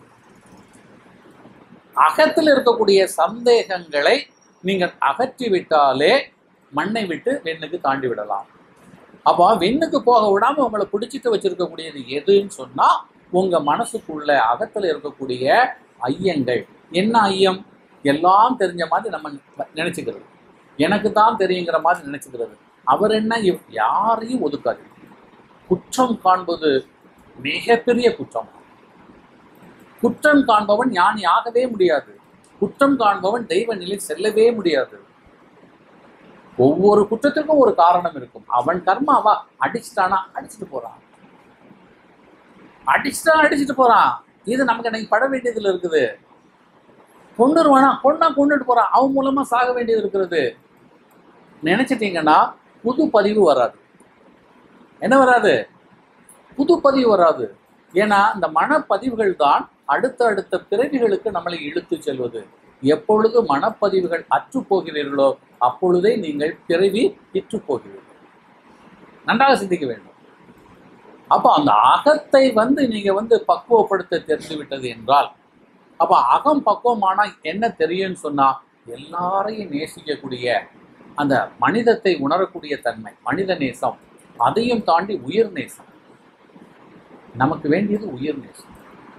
அகத்தில் இருக்கக்கூடிய சந்தேகங்களை நீங்கள் அகற்றி விட்டாலே மண்ணை விட்டு வெண்ணுக்கு தாண்டி விடலாம் அப்போ வெண்ணுக்கு போக விடாம உங்களை பிடிச்சிட்டு வச்சிருக்கக்கூடியது எதுன்னு சொன்னா உங்க மனசுக்குள்ள அகத்துல இருக்கக்கூடிய ஐயங்கள் என்ன ஐயம் எல்லாம் தெரிஞ்ச மாதிரி நம்ம நினைச்சுக்கிறது எனக்கு தான் தெரியுங்கிற மாதிரி நினைச்சுக்கிறது அவர் என்ன இவ்- யாரையும் ஒதுக்காது குற்றம் காண்பது மிகப்பெரிய குற்றம் குற்றம் காண்பவன் ஞானி ஆகவே முடியாது குற்றம் காண்பவன் தெய்வ நிலை செல்லவே முடியாது ஒவ்வொரு குற்றத்திற்கும் ஒரு காரணம் இருக்கும் அவன் கர்மாவா அடிச்சிட்டானா அடிச்சுட்டு போறான் அடிச்சுட்டா அடிச்சுட்டு போறான் இது நமக்கு இன்னைக்கு பட வேண்டியதுல இருக்குது கொண்டுருவானா கொண்டா கொண்டுட்டு போறான் அவன் மூலமா சாக வேண்டியது இருக்கிறது நினைச்சிட்டீங்கன்னா புது பதிவு வராது என்ன வராது புது பதிவு வராது ஏன்னா இந்த மனப்பதிவுகள் தான் அடுத்த அடுத்த பிறவிகளுக்கு நம்மளை இழுத்து செல்வது எப்பொழுது மனப்பதிவுகள் அற்று போகிறீர்களோ அப்பொழுதே நீங்கள் பிறவி இற்று போகிறீர்கள் நன்றாக சிந்திக்க வேண்டும் அப்போ அந்த அகத்தை வந்து நீங்க வந்து பக்குவப்படுத்த தெரிந்து விட்டது என்றால் அப்ப அகம் பக்குவமானா என்ன தெரியும்னு சொன்னா எல்லாரையும் நேசிக்கக்கூடிய அந்த மனிதத்தை உணரக்கூடிய தன்மை மனித நேசம் அதையும் தாண்டி உயிர் நேசம் நமக்கு வேண்டியது உயிர் நேசம்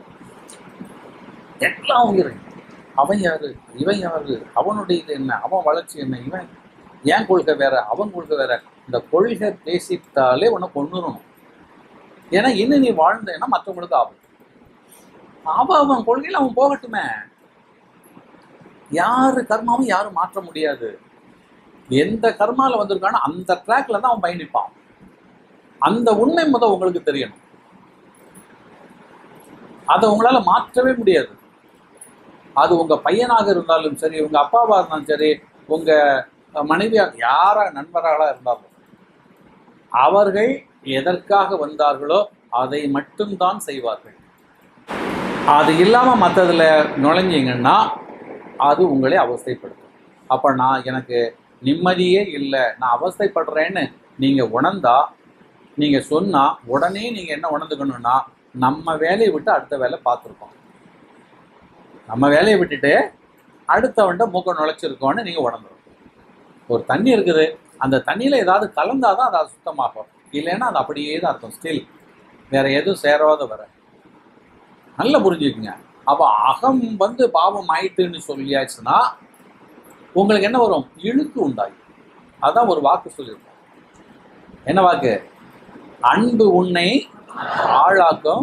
எல்லாம் உயிர் அவன் யாரு இவன் யாரு அவனுடைய இது என்ன அவன் வளர்ச்சி என்ன இவன் ஏன் கொள்கை வேற அவன் கொள்கை வேற இந்த கொள்கை பேசிட்டாலே உன்னை கொண்டுறணும் ஏன்னா இன்னும் நீ வாழ்ந்தேன்னா மற்றவங்களுக்கு ஆபத்து அவன் அவன் கொள்கையில் அவன் போகட்டுமே யாரு கர்மாவும் யாரும் மாற்ற முடியாது எந்த கர்மால வந்திருக்கானோ அந்த ட்ராக்ல தான் அவன் பயணிப்பான் அந்த உண்மை முத உங்களுக்கு தெரியணும் அதை உங்களால மாற்றவே முடியாது அது உங்க பையனாக இருந்தாலும் சரி உங்க அப்பாவா இருந்தாலும் சரி உங்க மனைவியா யாரா நண்பர்களா இருந்தாலும் அவர்கள் எதற்காக வந்தார்களோ அதை மட்டும்தான் செய்வார்கள் அது இல்லாம மற்றதுல நுழைஞ்சீங்கன்னா அது உங்களை அவஸ்தைப்படுத்தும் அப்ப நான் எனக்கு நிம்மதியே இல்லை நான் அவஸ்தைப்படுறேன்னு நீங்க உணர்ந்தா நீங்க சொன்னா உடனே நீங்க என்ன உணர்ந்துக்கணும்னா நம்ம வேலையை விட்டு அடுத்த வேலை பார்த்துருக்கோம் நம்ம வேலையை விட்டுட்டு அடுத்தவன்ட்ட மூக்க நுழைச்சிருக்கோன்னு நீங்க உணர்ந்துரும் ஒரு தண்ணி இருக்குது அந்த தண்ணியில ஏதாவது கலந்தாதான் அது சுத்தமாகும் இல்லைன்னா அது அப்படியே தான் இருக்கும் ஸ்டில் வேற எதுவும் சேராத வர நல்லா புரிஞ்சுக்குங்க அப்ப அகம் வந்து பாவம் ஆயிட்டுன்னு சொல்லியாச்சுன்னா உங்களுக்கு என்ன வரும் இழுக்கு உண்டாகும் அதான் ஒரு வாக்கு சொல்லியிருக்கோம் என்ன வாக்கு அன்பு உன்னை ஆளாக்கும்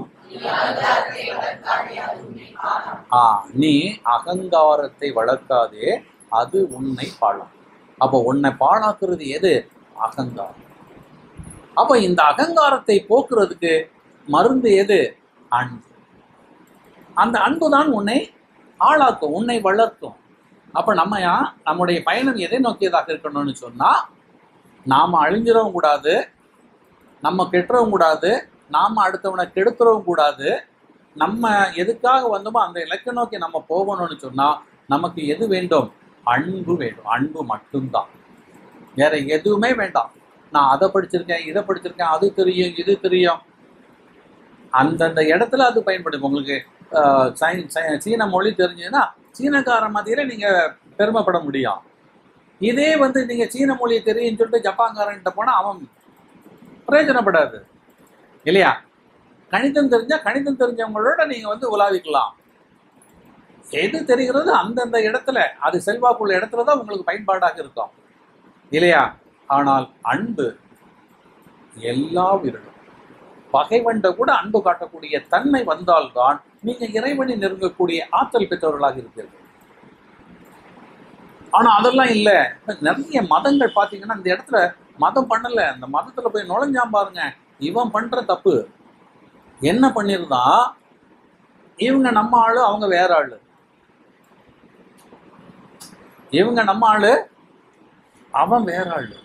ஆ நீ அகங்காரத்தை வளர்க்காதே அது உன்னை பாழாக்கும் அப்போ உன்னை பாழாக்குறது எது அகங்காரம் அப்ப இந்த அகங்காரத்தை போக்குறதுக்கு மருந்து எது அன்பு அந்த அன்பு தான் உன்னை ஆளாக்கும் உன்னை வளர்க்கும் அப்ப நம்ம யா- நம்முடைய பயணம் எதை நோக்கியதாக இருக்கணும்னு சொன்னா நாம அழிஞ்சிடவும் கூடாது நம்ம கெட்டுறவும் கூடாது நாம அடுத்தவனை கெடுத்துறவும் கூடாது நம்ம எதுக்காக வந்தோமோ அந்த இலக்கை நோக்கி நம்ம போகணும்னு சொன்னா நமக்கு எது வேண்டும் அன்பு வேண்டும் அன்பு மட்டும்தான் வேற எதுவுமே வேண்டாம் நான் அதை படிச்சிருக்கேன் இதை படிச்சிருக்கேன் அது தெரியும் இது தெரியும் அந்தந்த இடத்துல அது பயன்படும் உங்களுக்கு ஆஹ், சை- சை- சீன மொழி தெரிஞ்சதுன்னா சீனக்கார மத்தியில நீங்க பெருமைப்பட முடியும் இதே வந்து நீங்க சீன மொழி தெரியும்னு சொல்லிட்டு ஜப்பான்காரன்ட்ட போனா அவன் பிரயோஜனப்படாது இல்லையா கணிதம் தெரிஞ்சா கணிதம் தெரிஞ்சவங்களோட நீங்க வந்து உலாவிக்கலாம் எது தெரிகிறது அந்தந்த இடத்துல அது செல்வாக்குள்ள இடத்துல தான் உங்களுக்கு பயன்பாடாக இருக்கும் இல்லையா ஆனால் அன்பு எல்லா உயிரிலும் பகைவண்ட கூட அன்பு காட்டக்கூடிய தன்மை வந்தால்தான் நீங்க இறைவனை நெருங்கக்கூடிய ஆற்றல் பெற்றவர்களாக இருக்கிறீர்கள் ஆனா அதெல்லாம் இல்ல நிறைய மதங்கள் பாத்தீங்கன்னா இந்த இடத்துல மதம் பண்ணல அந்த மதத்துல போய் நுழைஞ்சான் பாருங்க இவன் பண்ற தப்பு என்ன பண்ணிருந்தான் இவங்க நம்ம ஆளு அவங்க வேற ஆளு இவங்க நம்ம ஆளு அவன் வேற ஆளு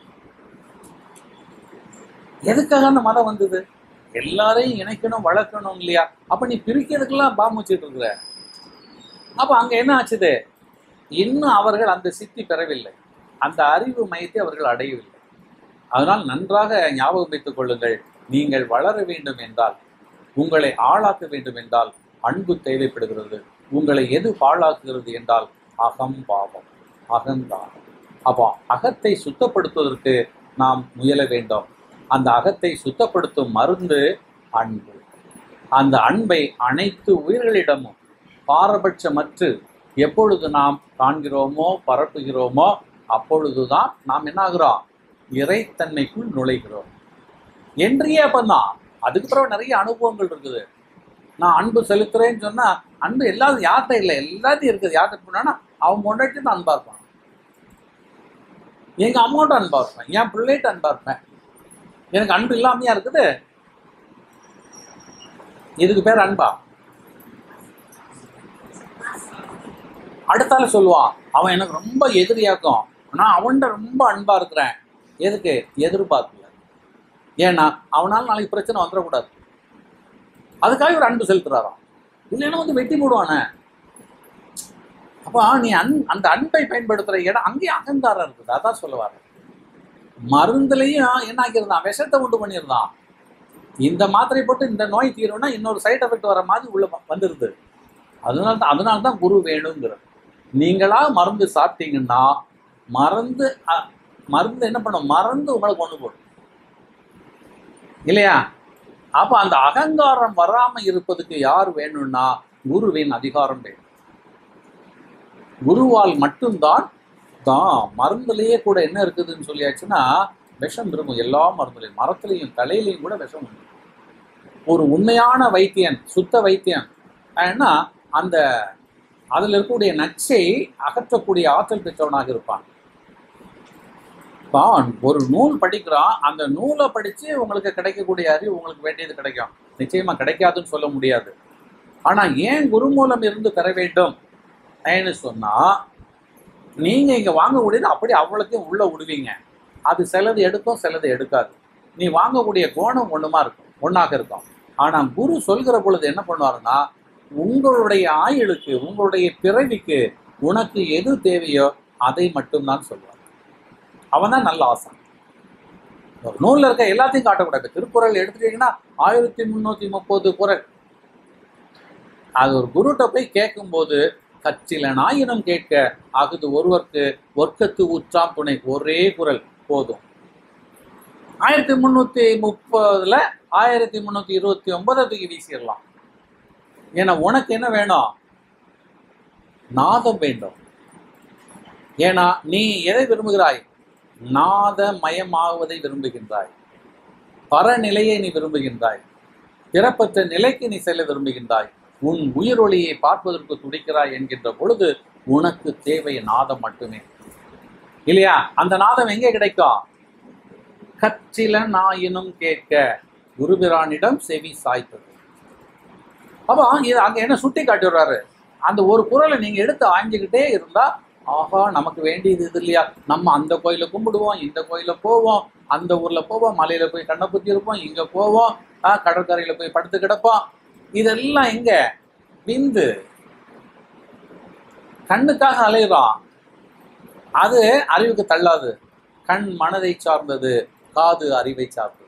எதுக்காக அந்த மதம் வந்தது எல்லாரையும் இணைக்கணும் வளர்க்கணும் இல்லையா அப்ப நீ பிரிக்கிறதுக்கெல்லாம் பாம்பு வச்சுட்டு இருக்கிற அப்ப அங்க என்ன ஆச்சுது இன்னும் அவர்கள் அந்த சித்தி பெறவில்லை அந்த அறிவு மையத்தை அவர்கள் அடையவில்லை அதனால் நன்றாக ஞாபகம் வைத்துக் கொள்ளுங்கள் நீங்கள் வளர வேண்டும் என்றால் உங்களை ஆளாக்க வேண்டும் என்றால் அன்பு தேவைப்படுகிறது உங்களை எது பாழாக்குகிறது என்றால் அகம் பாவம் அகங்காரம் அப்போ அகத்தை சுத்தப்படுத்துவதற்கு நாம் முயல வேண்டும் அந்த அகத்தை சுத்தப்படுத்தும் மருந்து அன்பு அந்த அன்பை அனைத்து உயிர்களிடமும் பாரபட்சமற்று எப்பொழுது நாம் காண்கிறோமோ பரப்புகிறோமோ அப்பொழுதுதான் நாம் என்ன ஆகிறோம் இறைத்தன்மைக்குள் நுழைகிறோம் என்றே அப்பந்தான் அதுக்கு பிறகு நிறைய அனுபவங்கள் இருக்குது நான் அன்பு செலுத்துறேன்னு சொன்னா அன்பு எல்லாரும் யார்கிட்ட இல்லை எல்லாத்தையும் இருக்குது யார்கிட்ட போனா அவன் பொண்டாட்டி தான் அன்பா இருப்பான் எங்க அம்மாவோட அன்பா இருப்பேன் என் பிள்ளைகிட்ட அன்பா இருப்பேன் எனக்கு அன்பு இல்லாமையா இருக்குது இதுக்கு பேர் அன்பா அடுத்தால சொல்லுவான் அவன் எனக்கு ரொம்ப எதிரியாக்கும் நான் அவன்கிட்ட ரொம்ப அன்பா இருக்கிறேன் எதுக்கு எதிர்பார்க்கல ஏன்னா அவனால நாளைக்கு பிரச்சனை வந்துடக்கூடாது அதுக்காக ஒரு அன்பு செலுத்துறாராம் இல்லைன்னா வந்து வெட்டி போடுவானே அப்போ நீ அன் அந்த அன்பை பயன்படுத்துற இடம் அங்கேயும் அகங்காரம் இருக்குது அதான் சொல்லுவாரு மருந்துலையும் என்ன ஆக்கியிருந்தான் விஷத்தை உண்டு பண்ணியிருந்தான் இந்த மாத்திரை போட்டு இந்த நோய் தீரும்னா இன்னொரு சைடு எஃபெக்ட் வர மாதிரி உள்ள வ- வந்துருது அதனால தான் அதனால தான் குரு வேணுங்கிற நீங்களா மருந்து சாப்பிட்டீங்கன்னா மருந்து அ- மருந்து என்ன பண்ணும் மருந்து உங்களை கொண்டு போடும் இல்லையா அப்ப அந்த அகங்காரம் வராம இருப்பதுக்கு யார் வேணும்னா குருவின் அதிகாரம் வேணும் குருவால் மட்டும்தான் தான் மருந்துலயே கூட என்ன இருக்குதுன்னு சொல்லியாச்சுன்னா விஷம் இருக்கும் எல்லா மருந்துலையும் மரத்துலையும் தலையிலையும் கூட விஷம் உண்டு ஒரு உண்மையான வைத்தியன் சுத்த வைத்தியன் ஏன்னா அந்த அதில் இருக்கக்கூடிய நச்சை அகற்றக்கூடிய ஆற்றல் பெற்றவனாக இருப்பான் இப்போ ஒரு நூல் படிக்கிறான் அந்த நூலை படித்து உங்களுக்கு கிடைக்கக்கூடிய அறிவு உங்களுக்கு வேண்டியது கிடைக்கும் நிச்சயமா கிடைக்காதுன்னு சொல்ல முடியாது ஆனா ஏன் குரு மூலம் இருந்து பெற வேண்டும் ஏன்னு சொன்னா நீங்க இங்க வாங்கக்கூடியது அப்படி அவ்வளோத்தையும் உள்ள விடுவீங்க அது சிலது எடுக்கும் சிலது எடுக்காது நீ வாங்கக்கூடிய கோணம் ஒண்ணுமா இருக்கும் ஒண்ணாக இருக்கும் ஆனா குரு சொல்கிற பொழுது என்ன பண்ணுவாருன்னா உங்களுடைய ஆயுளுக்கு உங்களுடைய பிறவிக்கு உனக்கு எது தேவையோ அதை மட்டும்தான் சொல்வார் அவன் தான் நல்ல ஆசை ஒரு நூல்ல இருக்க எல்லாத்தையும் காட்டக்கூடாது திருக்குறள் எடுத்துட்டீங்கன்னா ஆயிரத்தி முன்னூத்தி முப்பது குறள் அது ஒரு குருட்ட போய் கேட்கும்போது கற்றிலனாயினும் கேட்க அகுது ஒருவர்க்கு ஒர்க்கத்து உற்றாம் துணை ஒரே குரல் போதும் ஆயிரத்தி முன்னூத்தி முப்பதுல ஆயிரத்தி முன்னூத்தி இருபத்தி ஒன்பதை தூக்கி வீசிடலாம் ஏன்னா உனக்கு என்ன வேணும் நாதம் வேண்டும் ஏன்னா நீ எதை விரும்புகிறாய் நாதமயமாகுவதை விரும்புகின்றாய் பரநிலையை நீ விரும்புகின்றாய் பிறப்பற்ற நிலைக்கு நீ செல்ல விரும்புகின்றாய் உன் உயிரொளியை பார்ப்பதற்கு துடிக்கிறாய் என்கின்ற பொழுது உனக்கு தேவை நாதம் மட்டுமே இல்லையா அந்த நாதம் எங்கே கிடைக்கும் கற்றில நாயினும் கேட்க குருபிரானிடம் செவி சாய்த்தது அப்போ இது அங்க என்ன சுட்டி காட்டிடுறாரு அந்த ஒரு குரலை நீங்க எடுத்து ஆய்ஞ்சுக்கிட்டே இருந்தா ஆஹா நமக்கு வேண்டியது இது இல்லையா நம்ம அந்த கோயில கும்பிடுவோம் இந்த கோயில போவோம் அந்த ஊர்ல போவோம் மலையில போய் கண்ணை புத்தி இருப்போம் இங்க போவோம் ஆஹ் கடற்கரையில போய் படுத்து கிடப்போம் இதெல்லாம் எங்க விந்து கண்ணுக்காக அலையிறோம் அது அறிவுக்கு தள்ளாது கண் மனதை சார்ந்தது காது அறிவை சார்ந்தது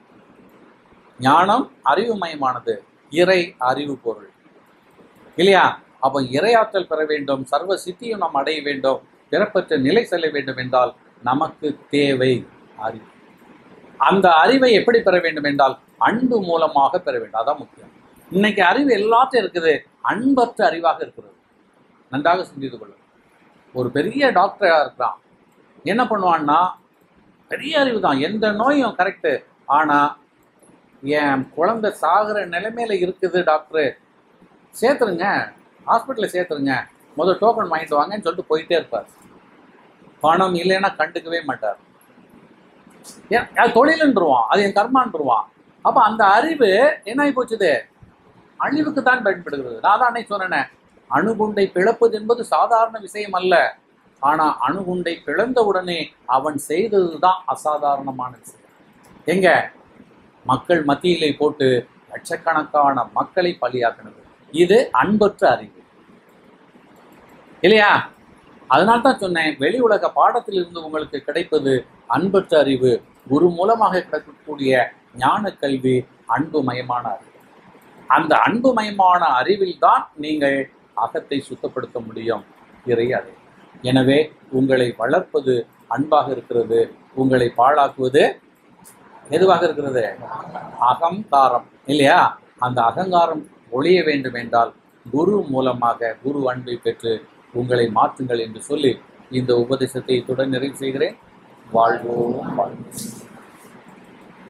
ஞானம் அறிவுமயமானது இறை அறிவு பொருள் இல்லையா அப்ப இறையாற்றல் பெற வேண்டும் சர்வ சித்தியும் நாம் அடைய வேண்டும் பிறப்பற்ற நிலை செல்ல வேண்டும் என்றால் நமக்கு தேவை அறிவு அந்த அறிவை எப்படி பெற வேண்டும் என்றால் அன்பு மூலமாக பெற வேண்டும் அதான் முக்கியம் இன்னைக்கு அறிவு எல்லாத்தையும் இருக்குது அன்பற்ற அறிவாக இருக்கிறது நன்றாக சிந்தித்து கொள்ளும் ஒரு பெரிய டாக்டரா இருக்கிறான் என்ன பண்ணுவான்னா பெரிய அறிவு தான் எந்த நோயும் கரெக்டு ஆனா என் குழந்தை சாகுற நிலைமையில இருக்குது டாக்டர் சேர்த்துருங்க ஹாஸ்பிட்டலில் சேர்த்துருங்க முதல் டோக்கன் வாங்கிட்டு வாங்கன்னு சொல்லிட்டு போயிட்டே இருப்பார் பணம் இல்லைன்னா கண்டுக்கவே மாட்டார் ஏன் அது தொழிலுன்றுவான் அது என் கர்மான்றுவான் அப்போ அந்த அறிவு என்ன ஆகி போச்சுது அழிவுக்கு தான் பயன்படுகிறது நான் தான் அன்னைக்கு சொன்னேன் அணுகுண்டை பிளப்பது என்பது சாதாரண விஷயம் அல்ல ஆனா அணுகுண்டை பிளந்த உடனே அவன் செய்ததுதான் அசாதாரணமான விஷயம் எங்க மக்கள் மத்தியிலே போட்டு லட்சக்கணக்கான மக்களை பலியாக்கினது இது அன்பற்ற அறிவு இல்லையா அதனால தான் சொன்னேன் வெளி உலக பாடத்தில் இருந்து உங்களுக்கு கிடைப்பது அன்பற்ற அறிவு குரு மூலமாக கிடைக்கக்கூடிய ஞான கல்வி அன்புமயமான அறிவு அந்த அன்புமயமான அறிவில் தான் நீங்கள் அகத்தை சுத்தப்படுத்த முடியும் இறை அறிவு எனவே உங்களை வளர்ப்பது அன்பாக இருக்கிறது உங்களை பாழாக்குவது எதுவாக இருக்கிறது அகங்காரம் இல்லையா அந்த அகங்காரம் ஒழிய வேண்டும் என்றால் குரு மூலமாக குரு அன்பை பெற்று உங்களை மாற்றுங்கள் என்று சொல்லி இந்த உபதேசத்தை இத்துடன் நிறைவு செய்கிறேன் வாழ்வோம் வாழ்வோம்